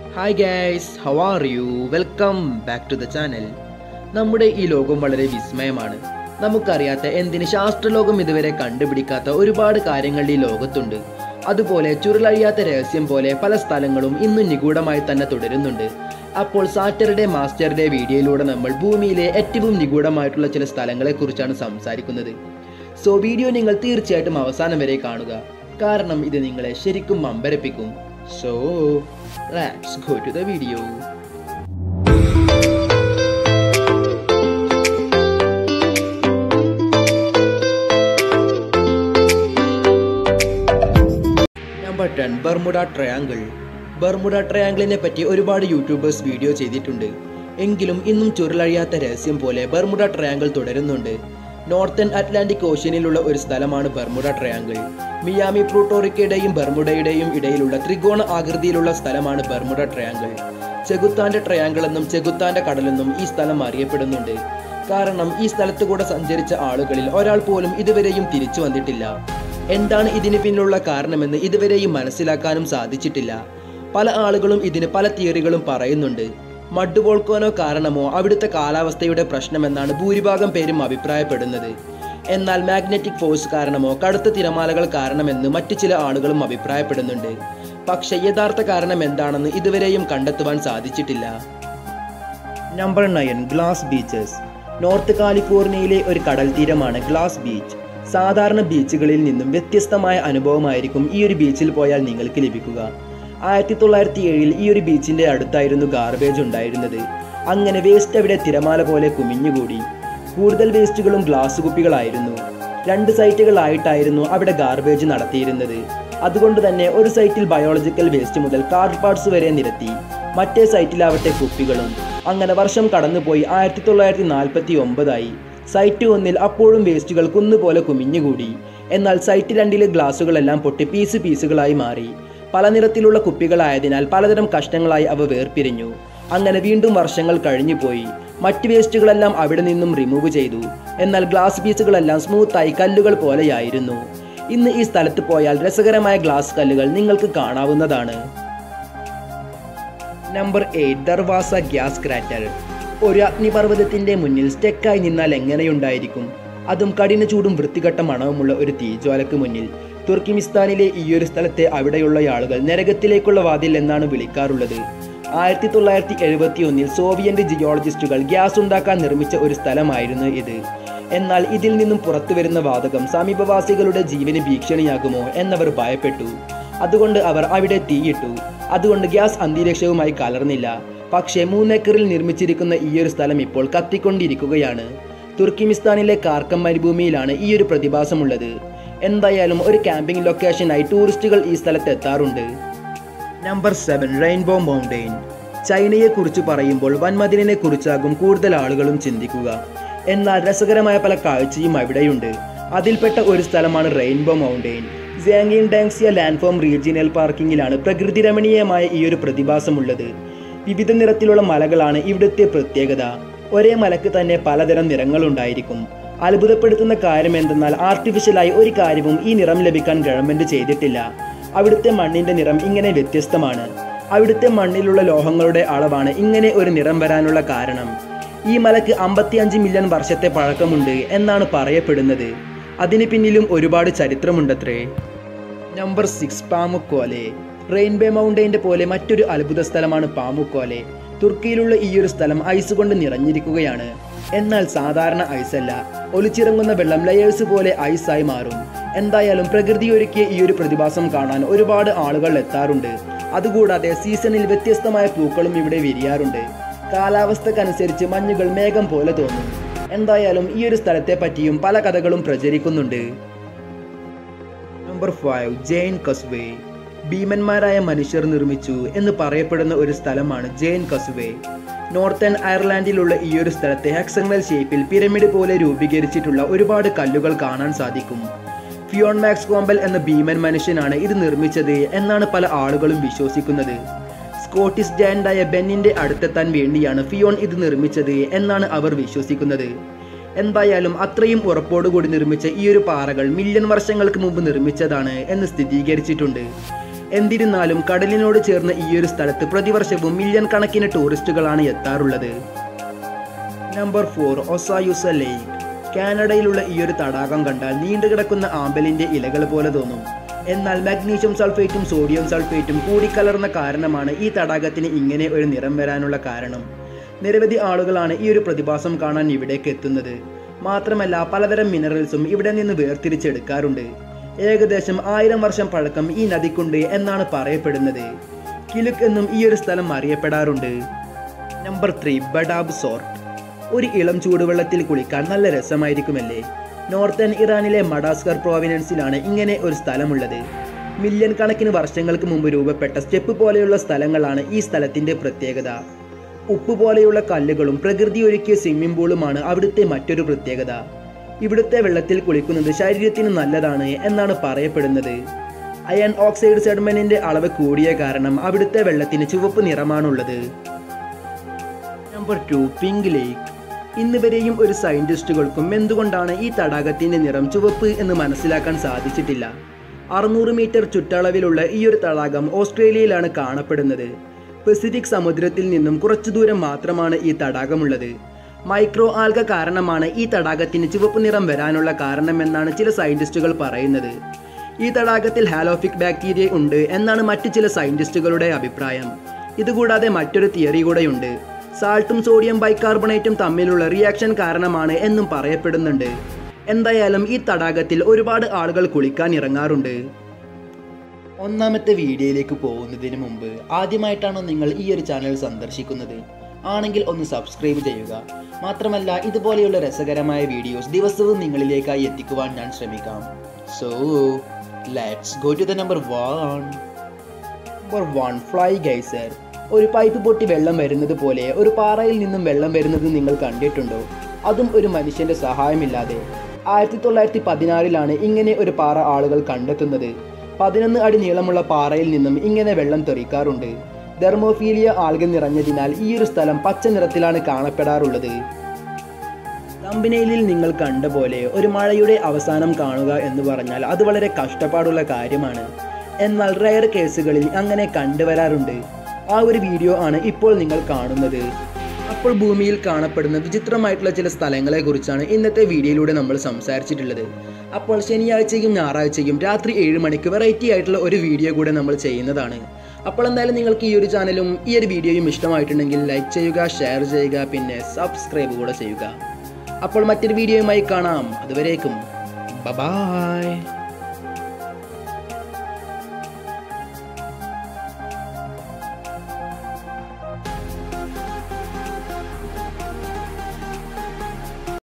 hi guys how are you welcome back to the channel നമ്മുടെ ഈ ലോകം വളരെ വിസ്മയമാണ് നമുക്കറിയാത്ത എന്തിന് ശാസ്ത്രലോകം ഇതുവരെ കണ്ടുപിടിക്കാത്ത ഒരുപാട് കാര്യങ്ങൾ ഈ ലോകത്തുണ്ട് അതുപോലെ ചുരുളഴിയാത്ത രഹസ്യം പോലെ പല സ്ഥലങ്ങളും ഇന്നും നിഗൂഢമായി തന്നെ തുടരുന്നുണ്ട് അപ്പോൾ സാറ്റർഡേ മാസ്റ്ററുടെ വീഡിയോയിലൂടെ നമ്മൾ ഭൂമിയിലെ ഏറ്റവും നിഗൂഢമായിട്ടുള്ള ചില സ്ഥലങ്ങളെക്കുറിച്ചാണ് സംസാരിക്കുന്നത് സോ വീഡിയോ നിങ്ങൾ തീർച്ചയായിട്ടും അവസാനം വരെ കാണുക കാരണം ഇത് നിങ്ങളെ ശരിക്കും അമ്പരപ്പിക്കും so let's go to the video number ten Bermuda triangle Bermuda ട്രയാങ്കിളിനെ പറ്റി ഒരുപാട് യൂട്യൂബേഴ്സ് വീഡിയോ ചെയ്തിട്ടുണ്ട് എങ്കിലും ഇന്നും ചുരുളഴിയാത്ത രഹസ്യം പോലെ ബർമുഡ ട്രയാങ്കിൾ തുടരുന്നുണ്ട് നോർത്തേൺ അറ്റ്ലാന്റിക് ഓഷ്യനിലുള്ള ഒരു സ്ഥലമാണ് ബർമുഡ ട്രയാങ്കിൾ മിയാമി പ്ലൂട്ടോറിക്കയുടെയും ബർമുഡയുടെയും ഇടയിലുള്ള ത്രികോണ ആകൃതിയിലുള്ള സ്ഥലമാണ് ബർമുഡ ട്രയാങ്കിൾ ചെകുത്താന്റെ ട്രയാങ്കിൾ എന്നും ചെകുത്താന്റെ കടലെന്നും ഈ സ്ഥലം അറിയപ്പെടുന്നുണ്ട് കാരണം ഈ സ്ഥലത്ത് കൂടെ സഞ്ചരിച്ച ആളുകളിൽ ഒരാൾ പോലും ഇതുവരെയും തിരിച്ചു വന്നിട്ടില്ല എന്താണ് ഇതിന് പിന്നിലുള്ള കാരണമെന്ന് ഇതുവരെയും മനസ്സിലാക്കാനും സാധിച്ചിട്ടില്ല പല ആളുകളും ഇതിന് പല തിയറികളും പറയുന്നുണ്ട് മഡ് വോൾക്കോനോ കാരണമോ അവിടുത്തെ കാലാവസ്ഥയുടെ പ്രശ്നമെന്നാണ് ഭൂരിഭാഗം പേരും അഭിപ്രായപ്പെടുന്നത് എന്നാൽ മാഗ്നറ്റിക് ഫോഴ്സ് കാരണമോ കടുത്ത തിരമാലകൾ കാരണമെന്ന് മറ്റു ചില ആളുകളും അഭിപ്രായപ്പെടുന്നുണ്ട് പക്ഷെ യഥാർത്ഥ കാരണം എന്താണെന്ന് ഇതുവരെയും കണ്ടെത്തുവാൻ സാധിച്ചിട്ടില്ല number nine glass beaches north കാലിഫോർണിയയിലെ ഒരു കടൽ തീരമാണ് ഗ്ലാസ് ബീച്ച് സാധാരണ ബീച്ചുകളിൽ നിന്നും വ്യത്യസ്തമായ അനുഭവമായിരിക്കും ഈ ഒരു ബീച്ചിൽ പോയാൽ നിങ്ങൾക്ക് ലഭിക്കുക ആയിരത്തി തൊള്ളായിരത്തി ഏഴിൽ ഈ ഒരു ബീച്ചിന്റെ അടുത്തായിരുന്നു ഗാർബേജ് ഉണ്ടായിരുന്നത് അങ്ങനെ വേസ്റ്റ് അവിടെ തിരമാല പോലെ കുമിഞ്ഞുകൂടി കൂടുതൽ വേസ്റ്റുകളും ഗ്ലാസ് കുപ്പികളായിരുന്നു രണ്ട് സൈറ്റുകളായിട്ടായിരുന്നു അവിടെ ഗാർബേജ് നടത്തിയിരുന്നത് അതുകൊണ്ട് തന്നെ ഒരു സൈറ്റിൽ ബയോളജിക്കൽ വേസ്റ്റ് മുതൽ കാർഡ് പാർട്സ് വരെ നിരത്തി മറ്റേ സൈറ്റിലാവട്ടെ കുപ്പികളും അങ്ങനെ വർഷം കടന്നുപോയി ആയിരത്തി തൊള്ളായിരത്തി നാൽപ്പത്തി ഒമ്പതായി സൈറ്റ് ഒന്നിൽ അപ്പോഴും വേസ്റ്റുകൾ കുന്നുപോലെ കുമിഞ്ഞുകൂടി എന്നാൽ സൈറ്റ് രണ്ടിലെ ഗ്ലാസുകളെല്ലാം പൊട്ടി പീസ് പീസുകളായി മാറി പല നിറത്തിലുള്ള കുപ്പികളായതിനാൽ പലതരം കഷ്ണങ്ങളായി അവ വേർപിരിഞ്ഞു അങ്ങനെ വീണ്ടും വർഷങ്ങൾ കഴിഞ്ഞുപോയി മറ്റ് വേസ്റ്റുകളെല്ലാം അവിടെ നിന്നും റിമൂവ് ചെയ്തു എന്നാൽ ഗ്ലാസ് പീസുകളെല്ലാം സ്മൂത്തായി കല്ലുകൾ പോലെയായിരുന്നു ഇന്ന് ഈ സ്ഥലത്ത് പോയാൽ രസകരമായ ഗ്ലാസ് കല്ലുകൾ നിങ്ങൾക്ക് കാണാവുന്നതാണ് number eight Darvaza gas crater ഒരു അഗ്നിപർവ്വതത്തിന്റെ മുന്നിൽ സ്റ്റെക്കായി നിന്നാൽ എങ്ങനെയുണ്ടായിരിക്കും അതും കഠിന ചൂടും വൃത്തികെട്ട മണവുമുള്ള ഒരു തീജ്വാലക്ക് മുന്നിൽ തുർക്കിമിസ്ഥാനിലെ ഈയൊരു സ്ഥലത്തെ അവിടെയുള്ള ആളുകൾ നരകത്തിലേക്കുള്ള വാതിൽ എന്നാണ് വിളിക്കാറുള്ളത് ആയിരത്തി തൊള്ളായിരത്തി എഴുപത്തി ഒന്നിൽ സോവിയറ്റ് ജിയോളജിസ്റ്റുകൾ ഗ്യാസ് ഉണ്ടാക്കാൻ നിർമ്മിച്ച ഒരു സ്ഥലമായിരുന്നു ഇത് എന്നാൽ ഇതിൽ നിന്നും പുറത്തു വരുന്ന വാതകം സമീപവാസികളുടെ ജീവന് ഭീഷണിയാകുമോ എന്നവർ ഭയപ്പെട്ടു അതുകൊണ്ട് അവർ അവിടെ തീയിട്ടു അതുകൊണ്ട് ഗ്യാസ് അന്തരീക്ഷവുമായി കലർന്നില്ല പക്ഷേ മൂന്നേക്കറിൽ നിർമ്മിച്ചിരിക്കുന്ന ഈയൊരു സ്ഥലം ഇപ്പോൾ കത്തിക്കൊണ്ടിരിക്കുകയാണ് തുർക്കിമിസ്ഥാനിലെ കാർക്കം മരുഭൂമിയിലാണ് ഈ ഒരു പ്രതിഭാസമുള്ളത് എന്തായാലും ഒരു ക്യാമ്പിംഗ് ലൊക്കേഷനായി ടൂറിസ്റ്റുകൾ ഈ സ്ഥലത്ത് എത്താറുണ്ട് നമ്പർ സെവൻ റെയിൻബോ മൗണ്ടെയിൻ ചൈനയെക്കുറിച്ച് പറയുമ്പോൾ വൻമതിലിനെ കുറിച്ചാകും കൂടുതൽ ആളുകളും ചിന്തിക്കുക എന്നാൽ രസകരമായ പല കാഴ്ചയും അവിടെയുണ്ട് അതിൽപ്പെട്ട ഒരു സ്ഥലമാണ് rainbow mountain Zhangye Danxia landform regional പാർക്കിങ്ങിലാണ് പ്രകൃതി രമണീയമായ ഈ ഒരു പ്രതിഭാസമുള്ളത് വിവിധ നിറത്തിലുള്ള മലകളാണ് ഇവിടുത്തെ പ്രത്യേകത ഒരേ മലക്ക് തന്നെ പലതരം നിറങ്ങളുണ്ടായിരിക്കും അത്ഭുതപ്പെടുത്തുന്ന കാര്യം എന്തെന്നാൽ ആർട്ടിഫിഷ്യലായി ഒരു കാര്യവും ഈ നിറം ലഭിക്കാൻ ഗവൺമെന്റ് ചെയ്തിട്ടില്ല അവിടുത്തെ മണ്ണിന്റെ നിറം ഇങ്ങനെ വ്യത്യസ്തമാണ് അവിടുത്തെ മണ്ണിലുള്ള ലോഹങ്ങളുടെ അളവാണ് ഇങ്ങനെ ഒരു നിറം വരാനുള്ള കാരണം ഈ മലക്ക് അമ്പത്തിയഞ്ച് മില്യൺ വർഷത്തെ പഴക്കമുണ്ട് എന്നാണ് പറയപ്പെടുന്നത് അതിന് പിന്നിലും ഒരുപാട് ചരിത്രമുണ്ടത്രേ നമ്പർ സിക്സ് പാമുക്കോലെ റെയിൻബേ മൗണ്ടെയിൻ്റെ പോലെ മറ്റൊരു അത്ഭുത സ്ഥലമാണ് പാമുക്കോലെ തുർക്കിയിലുള്ള ഈ ഒരു സ്ഥലം ഐസ് കൊണ്ട് നിറഞ്ഞിരിക്കുകയാണ് എന്നാൽ സാധാരണ ഐസല്ല ഒലിച്ചിറങ്ങുന്ന വെള്ളം ലെയേഴ്സ് പോലെ ഐസായി മാറും എന്തായാലും പ്രകൃതി ഒരുക്കിയ ഈ ഒരു പ്രതിഭാസം കാണാൻ ഒരുപാട് ആളുകൾ എത്താറുണ്ട് അതുകൂടാതെ സീസണിൽ വ്യത്യസ്തമായ പൂക്കളും ഇവിടെ വിരിയാറുണ്ട് കാലാവസ്ഥക്കനുസരിച്ച് മഞ്ഞുകൾ മേഘം പോലെ തോന്നും എന്തായാലും ഈ ഒരു സ്ഥലത്തെ പറ്റിയും പല കഥകളും പ്രചരിക്കുന്നുണ്ട് നമ്പർ ഫൈവ് ജെയിൻ കസ്വേ ഭീമന്മാരായ മനുഷ്യർ നിർമ്മിച്ചു എന്ന് പറയപ്പെടുന്ന ഒരു സ്ഥലമാണ് ജെയിൻ കസുവേ നോർത്തേൺ അയർലാൻഡിലുള്ള ഈ ഒരു സ്ഥലത്തെ ഹെക്സണൽ ഷേപ്പിൽ പിരമിഡ് പോലെ രൂപീകരിച്ചിട്ടുള്ള ഒരുപാട് കല്ലുകൾ കാണാൻ സാധിക്കും ഫിയോൺ മാക്സ് കോമ്പൽ എന്ന ഭീമൻ മനുഷ്യനാണ് ഇത് നിർമ്മിച്ചത് എന്നാണ് പല ആളുകളും വിശ്വസിക്കുന്നത് സ്കോട്ടിഷ് ജയന്റായ ബെന്നിന്റെ അടുത്തെത്താൻ വേണ്ടിയാണ് ഫിയോൺ ഇത് നിർമ്മിച്ചത് എന്നാണ് അവർ വിശ്വസിക്കുന്നത് എന്തായാലും അത്രയും ഉറപ്പോടുകൂടി നിർമ്മിച്ച ഈ ഒരു പാറകൾ മില്യൺ വർഷങ്ങൾക്ക് മുമ്പ് നിർമ്മിച്ചതാണ് എന്ന് സ്ഥിരീകരിച്ചിട്ടുണ്ട് എന്നിരുന്നാലും കടലിനോട് ചേർന്ന ഈ ഒരു സ്ഥലത്ത് പ്രതിവർഷവും മില്യൺ കണക്കിന് ടൂറിസ്റ്റുകളാണ് എത്താറുള്ളത് നമ്പർ ഫോർ ഒസായുസ ലേക്ക് കാനഡയിലുള്ള ഈ ഒരു തടാകം കണ്ടാൽ നീണ്ടുകിടക്കുന്ന ആമ്പലിന്റെ ഇലകൾ പോലെ തോന്നും എന്നാൽ മാഗ്നീഷ്യം സൾഫേറ്റും സോഡിയം സൾഫേറ്റും കൂടിക്കലർന്ന കാരണമാണ് ഈ തടാകത്തിന് ഇങ്ങനെ ഒരു നിറം വരാനുള്ള കാരണം നിരവധി ആളുകളാണ് ഈ ഒരു പ്രതിഭാസം കാണാൻ ഇവിടേക്ക് എത്തുന്നത് മാത്രമല്ല പലതരം മിനറൽസും ഇവിടെ നിന്ന് വേർതിരിച്ചെടുക്കാറുണ്ട് ഏകദേശം ആയിരം വർഷം പഴക്കം ഈ നദിക്കുണ്ട് എന്നാണ് പറയപ്പെടുന്നത് കിലുക്ക് എന്നും ഈ ഒരു സ്ഥലം അറിയപ്പെടാറുണ്ട് നമ്പർ ത്രീ ബഡാബ് സോർട്ട് ഒരു ഇളം ചൂടുവെള്ളത്തിൽ കുളിക്കാൻ നല്ല രസമായിരിക്കുമല്ലേ നോർത്തേൺ ഇറാനിലെ മഡാസ്കർ പ്രോവിനൻസിലാണ് ഇങ്ങനെ ഒരു സ്ഥലമുള്ളത് മില്യൺ കണക്കിന് വർഷങ്ങൾക്ക് മുമ്പ് രൂപപ്പെട്ട സ്റ്റെപ്പ് പോലെയുള്ള സ്ഥലങ്ങളാണ് ഈ സ്ഥലത്തിന്റെ പ്രത്യേകത ഉപ്പ് പോലെയുള്ള കല്ലുകളും പ്രകൃതി ഒരുക്കിയ സ്വിമ്മിംഗ് പൂളുമാണ് അവിടുത്തെ മറ്റൊരു പ്രത്യേകത ഇവിടുത്തെ വെള്ളത്തിൽ കുളിക്കുന്നത് ശരീരത്തിന് നല്ലതാണ് എന്നാണ് പറയപ്പെടുന്നത് അയൺ ഓക്സൈഡ് സെഡ്മെന്റിന്റെ അളവ് കൂടിയ കാരണം അവിടുത്തെ വെള്ളത്തിന് ചുവപ്പ് നിറമാണുള്ളത് നമ്പർ ടു പിങ്ക് ലേക്ക് ഇന്ന് വരെയും ഒരു സയന്റിസ്റ്റുകൾക്കും എന്തുകൊണ്ടാണ് ഈ തടാകത്തിന്റെ നിറം ചുവപ്പ് എന്ന് മനസ്സിലാക്കാൻ സാധിച്ചിട്ടില്ല അറുന്നൂറ് മീറ്റർ ചുറ്റളവിലുള്ള ഈ ഒരു തടാകം ഓസ്ട്രേലിയയിലാണ് കാണപ്പെടുന്നത് പസഫിക് സമുദ്രത്തിൽ നിന്നും കുറച്ചു ദൂരം മാത്രമാണ് ഈ തടാകമുള്ളത് മൈക്രോ ആൽഗ കാരണമാണ് ഈ തടാകത്തിന് ചുവപ്പ് നിറം വരാനുള്ള കാരണമെന്നാണ് ചില സയന്റിസ്റ്റുകൾ പറയുന്നത് ഈ തടാകത്തിൽ ഹാലോഫിക് ബാക്ടീരിയ ഉണ്ട് എന്നാണ് മറ്റു ചില സയന്റിസ്റ്റുകളുടെ അഭിപ്രായം ഇതുകൂടാതെ മറ്റൊരു തിയറി കൂടെയുണ്ട് സാൾട്ടും സോഡിയം ബൈകാർബണേറ്റും തമ്മിലുള്ള റിയാക്ഷൻ കാരണമാണ് എന്നും പറയപ്പെടുന്നുണ്ട് എന്തായാലും ഈ തടാകത്തിൽ ഒരുപാട് ആളുകൾ കുളിക്കാൻ ഇറങ്ങാറുണ്ട് ഒന്നാമത്തെ വീഡിയോയിലേക്ക് പോകുന്നതിന് മുമ്പ് ആദ്യമായിട്ടാണോ നിങ്ങൾ ഈ ഒരു ചാനൽ സന്ദർശിക്കുന്നത് ആണെങ്കിൽ ഒന്ന് സബ്സ്ക്രൈബ് ചെയ്യുക മാത്രമല്ല ഇതുപോലെയുള്ള രസകരമായ വീഡിയോസ് ദിവസവും നിങ്ങളിലേക്കായി എത്തിക്കുവാൻ ഞാൻ ശ്രമിക്കാം so let's go to the number one number one fly geyser ഒരു പൈപ്പ് പൊട്ടി വെള്ളം വരുന്നത് പോലെ ഒരു പാറയിൽ നിന്നും വെള്ളം വരുന്നത് നിങ്ങൾ കണ്ടിട്ടുണ്ടോ അതും ഒരു മനുഷ്യന്റെ സഹായമില്ലാതെ ആയിരത്തി തൊള്ളായിരത്തി പതിനാറിലാണ് ഇങ്ങനെ ഒരു പാറ ആളുകൾ കണ്ടെത്തുന്നത് പതിനൊന്ന് അടി നീളമുള്ള പാറയിൽ നിന്നും ഇങ്ങനെ വെള്ളം തെറിക്കാറുണ്ട് ഡെർമോഫീലിയ ആൽഗ നിറഞ്ഞതിനാൽ ഈ ഒരു സ്ഥലം പച്ച നിറത്തിലാണ് കാണപ്പെടാറുള്ളത് തമ്പിനയിലിൽ നിങ്ങൾ കണ്ട പോലെ ഒരു മഴയുടെ അവസാനം കാണുക എന്ന് പറഞ്ഞാൽ അത് വളരെ കഷ്ടപ്പാടുള്ള കാര്യമാണ് എന്നാൽ റയർ കേസുകളിൽ അങ്ങനെ കണ്ടുവരാറുണ്ട് ആ ഒരു വീഡിയോ ആണ് ഇപ്പോൾ നിങ്ങൾ കാണുന്നത് അപ്പോൾ ഭൂമിയിൽ കാണപ്പെടുന്ന വിചിത്രമായിട്ടുള്ള ചില സ്ഥലങ്ങളെ കുറിച്ചാണ് ഇന്നത്തെ വീഡിയോയിലൂടെ നമ്മൾ സംസാരിച്ചിട്ടുള്ളത് അപ്പോൾ ശനിയാഴ്ചയും ഞായറാഴ്ചയും രാത്രി ഏഴ് മണിക്ക് വെറൈറ്റി ആയിട്ടുള്ള ഒരു വീഡിയോ കൂടെ നമ്മൾ ചെയ്യുന്നതാണ് അപ്പോൾ എന്തായാലും നിങ്ങൾക്ക് ഈ ഒരു ചാനലും ഈ ഒരു വീഡിയോയും ഇഷ്ടമായിട്ടുണ്ടെങ്കിൽ ലൈക്ക് ചെയ്യുക ഷെയർ ചെയ്യുക പിന്നെ സബ്സ്ക്രൈബ് കൂടെ ചെയ്യുക അപ്പോൾ മറ്റൊരു വീഡിയോയുമായി കാണാം അതുവരേക്കും ബൈ